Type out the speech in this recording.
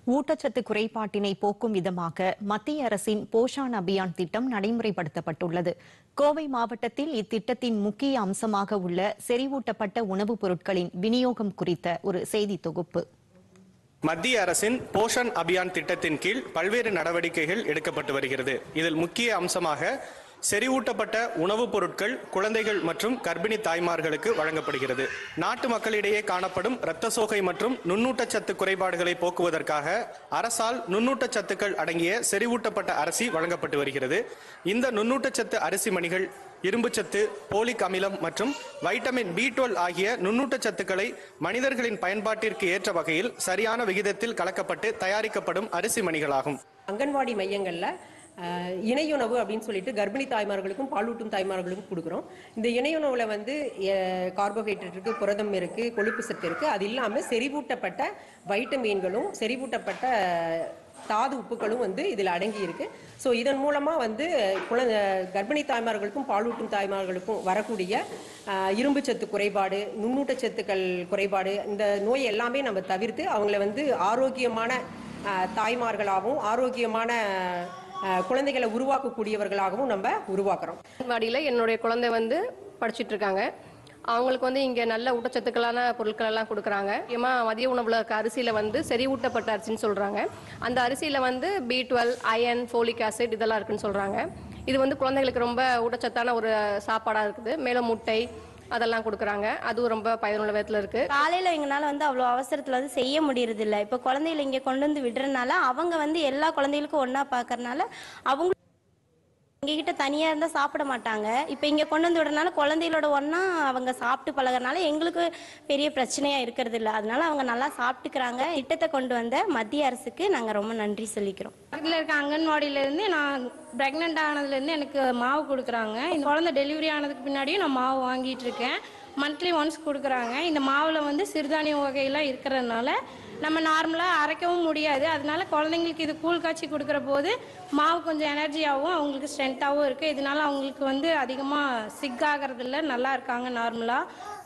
ஊட்டச்சத்து குறைபாட்டினை போக்கும் விதமாக மத்திய அரசின் போஷான் அபியான் திட்டம் நடைமுறைப்படுத்தப்பட்டுள்ளது கோவை மாவட்டத்தில் இத்திட்டத்தின் முக்கிய அம்சமாக உள்ள செறிவூட்டப்பட்ட உணவுப் பொருட்களின் விநியோகம் குறித்த ஒரு செய்தி தொகுப்பு மத்திய அரசின் போஷன் அபியான் திட்டத்தின் கீழ் பல்வேறு நடவடிக்கைகள் எடுக்கப்பட்டு வருகிறது இதில் முக்கிய அம்சமாக செறிவூட்டப்பட்ட உணவுப் பொருட்கள் குழந்தைகள் மற்றும் கர்ப்பிணி தாய்மார்களுக்கு வழங்கப்படுகிறது நாட்டு மக்களிடையே காணப்படும் இரத்த சோகை மற்றும் நுண்ணூட்டச்சத்து குறைபாடுகளை போக்குவதற்காக அரசால் நுண்ணூட்டச்சத்துக்கள் அடங்கிய செறிவூட்டப்பட்ட அரிசி வழங்கப்பட்டு வருகிறது இந்த நுண்ணூட்டச்சத்து அரிசி மணிகள் இரும்புச்சத்து போலிக் அமிலம் மற்றும் வைட்டமின் பி டுவெல் ஆகிய நுண்ணூட்டச்சத்துக்களை மனிதர்களின் பயன்பாட்டிற்கு ஏற்ற வகையில் சரியான விகிதத்தில் கலக்கப்பட்டு தயாரிக்கப்படும் அரிசி மணிகளாகும் அங்கன்வாடி மையங்களில் அஹ், இணையுணவு அப்படின்னு சொல்லிட்டு கர்ப்பிணி தாய்மார்களுக்கும் பாலூட்டும் தாய்மார்களுக்கும் கொடுக்குறோம் இந்த இணையுணவுல வந்து கார்போஹைட்ரேட் இருக்கு புரதம் இருக்கு கொழுப்பு சத்து இருக்கு அது இல்லாமல் செறிவூட்டப்பட்ட வைட்டமீன்களும் செறிவூட்டப்பட்ட தாது உப்புகளும் வந்து இதில் அடங்கி இருக்கு ஸோ இதன் மூலமாக வந்து குழந்தை கர்ப்பிணி தாய்மார்களுக்கும் பாலூட்டும் தாய்மார்களுக்கும் வரக்கூடிய அஹ், இரும்புச்சத்து குறைபாடு நுண்ணூட்டச்சத்துக்கள் குறைபாடு இந்த நோய் எல்லாமே நம்ம தவிர்த்து அவங்கள வந்து ஆரோக்கியமான அஹ், தாய்மார்களாகவும் ஆரோக்கியமான அஹ், குழந்தைகளை உருவாக்கக்கூடியவர்களாகவும் நம்ம உருவாக்குறோம் அங்கன்வாடியில் என்னுடைய குழந்தை வந்து படிச்சிட்டு இருக்காங்க அவங்களுக்கு வந்து இங்கே நல்ல ஊட்டச்சத்துக்களான பொருட்கள் எல்லாம் கொடுக்குறாங்க முக்கியமாக மதிய உணவுல இருக்க அரிசியில் வந்து செறிவூட்டப்பட்ட அரிசின்னு சொல்கிறாங்க அந்த அரிசியில் வந்து B twelve iron folic acid இதெல்லாம் இருக்குன்னு சொல்கிறாங்க இது வந்து குழந்தைகளுக்கு ரொம்ப ஊட்டச்சத்தான ஒரு சாப்பாடாக இருக்குது மேலும் முட்டை அதெல்லாம் கொடுக்குறாங்க அதுவும் ரொம்ப பயனுள்ள விதத்தில் இருக்குது காலையில் எங்களால் வந்து அவ்வளோ அவசரத்தில் வந்து செய்ய முடியறதில்ல இப்போ குழந்தைகளை இங்கே கொண்டு வந்து விடுறதுனால அவங்க வந்து எல்லா குழந்தைகளுக்கும் ஒன்றா பார்க்கறனால அவங்க எங்ககிட்ட தனியாக இருந்தால் சாப்பிட மாட்டாங்க இப்போ இங்கே கொண்டு வந்து விடுறதுனால குழந்தைகளோட ஒன்றா அவங்க சாப்பிட்டு பழகுறதுனால எங்களுக்கு பெரிய பிரச்சனையாக இருக்கிறது இல்லை அதனால அவங்க நல்லா சாப்பிட்டுக்கிறாங்க திட்டத்தை கொண்டு வந்த மத்திய அரசுக்கு நாங்கள் ரொம்ப நன்றி சொல்லிக்கிறோம் பக்கத்தில் இருக்க அங்கன்வாடியிலேருந்து நான் ப்ரெக்னென்ட் ஆனதுலேருந்து எனக்கு மாவு கொடுக்குறாங்க இந்த குழந்தை டெலிவரி ஆனதுக்கு பின்னாடியும் நான் மாவு வாங்கிட்டு இருக்கேன் மந்த்லி ஒன்ஸ் கொடுக்குறாங்க இந்த மாவில் வந்து சிறுதானிய வகையெல்லாம் இருக்கிறதுனால நம்ம நார்மலாக அரைக்கவும் முடியாது அதனால குழந்தைங்களுக்கு இது கூழ் காய்ச்சி கொடுக்குற போது மாவு கொஞ்சம் எனர்ஜியாகவும் அவங்களுக்கு ஸ்ட்ரென்த்தாகவும் இருக்குது இதனால அவங்களுக்கு வந்து அதிகமாக சிக் ஆகிறதில்ல நல்லா இருக்காங்க நார்மலாக